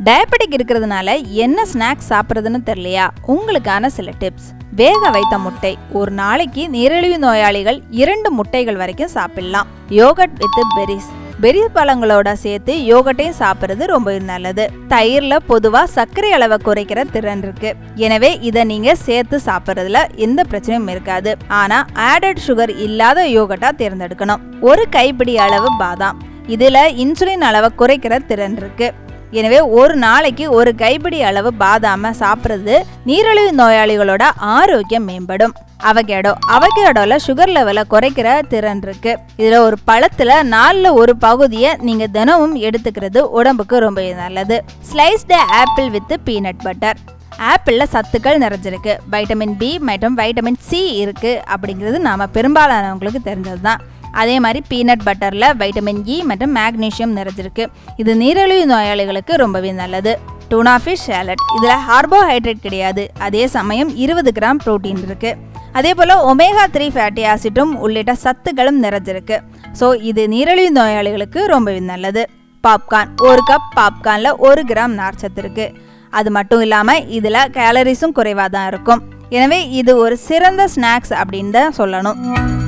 diabetic இருக்கிறதுனால என்ன snacks சாப்பிட்றதுன்னு தெரியலையா உங்களுக்கான சில டிப்ஸ் வேக வைத்த முட்டை ஒரு நாளைக்கு நீரிழிவு நோயாளிகள் இரண்டு முட்டைகள் வரைக்கும் சாப்பிடலாம் யோகட் வித் பெரிஸ் பெரி பழங்களோட சேர்த்து யோகட்டையும் சாப்பிட்றது ரொம்ப நல்லது தயிர்ல பொதுவா சர்க்கரை அளவை குறைக்கிற திறன் இருக்கு எனவே இதை நீங்க சேர்த்து சாப்பிட்றதுல எந்த பிரச்சனையும் இருக்காது ஆனா ஆடட் சுகர் இல்லாத யோகட்டா தேர்ந்தெடுக்கணும் ஒரு கைப்பிடி அளவு பாதாம் இதுல இன்சுலின் அளவை குறைக்கிற திறன் இருக்கு எனவே ஒரு நாளைக்கு ஒரு கைப்பிடி அளவு பாதாம சாப்பிட்றது நீரிழிவு நோயாளிகளோட ஆரோக்கியம் மேம்படும் அவகேடோ அவகேடோல சுகர் லெவலை குறைக்கிற திறன் இருக்கு இதுல ஒரு பழத்துல நாலுல ஒரு பகுதியை நீங்க தினமும் எடுத்துக்கிறது உடம்புக்கு ரொம்ப நல்லது sliced apple with peanut butter ஆப்பிளில் சத்துக்கள் நிறைஞ்சிருக்கு வைட்டமின் பி மற்றும் வைட்டமின் சி இருக்குது அப்படிங்கிறது நாம் பெரும்பாலானவங்களுக்கு தெரிஞ்சது தான் அதே மாதிரி பீனட் பட்டரில் வைட்டமின் இ மற்றும் மேக்னீஷியம் நிறைஞ்சிருக்கு இது நீரிழிவு நோயாளிகளுக்கு ரொம்பவே நல்லது டூனா ஃபிஷ் சேலட் இதில் கார்போஹைட்ரேட் கிடையாது அதே சமயம் இருபது கிராம் புரோட்டீன் இருக்குது அதே போல் ஒமேகா த்ரீ ஃபேட்டி ஆசிட்டும் உள்ளிட்ட சத்துக்களும் நிறைஞ்சிருக்கு ஸோ இது நீரிழிவு நோயாளிகளுக்கு ரொம்பவே நல்லது பாப்கார்ன் ஒரு கப் பாப்கார்னில் ஒரு கிராம் நார்ச்சத்து இருக்குது அது மட்டும் இல்லாமல் இதில் கேலரிஸும் குறைவாக தான் இருக்கும் எனவே இது ஒரு சிறந்த ஸ்நாக்ஸ் அப்படின்னு தான் சொல்லணும்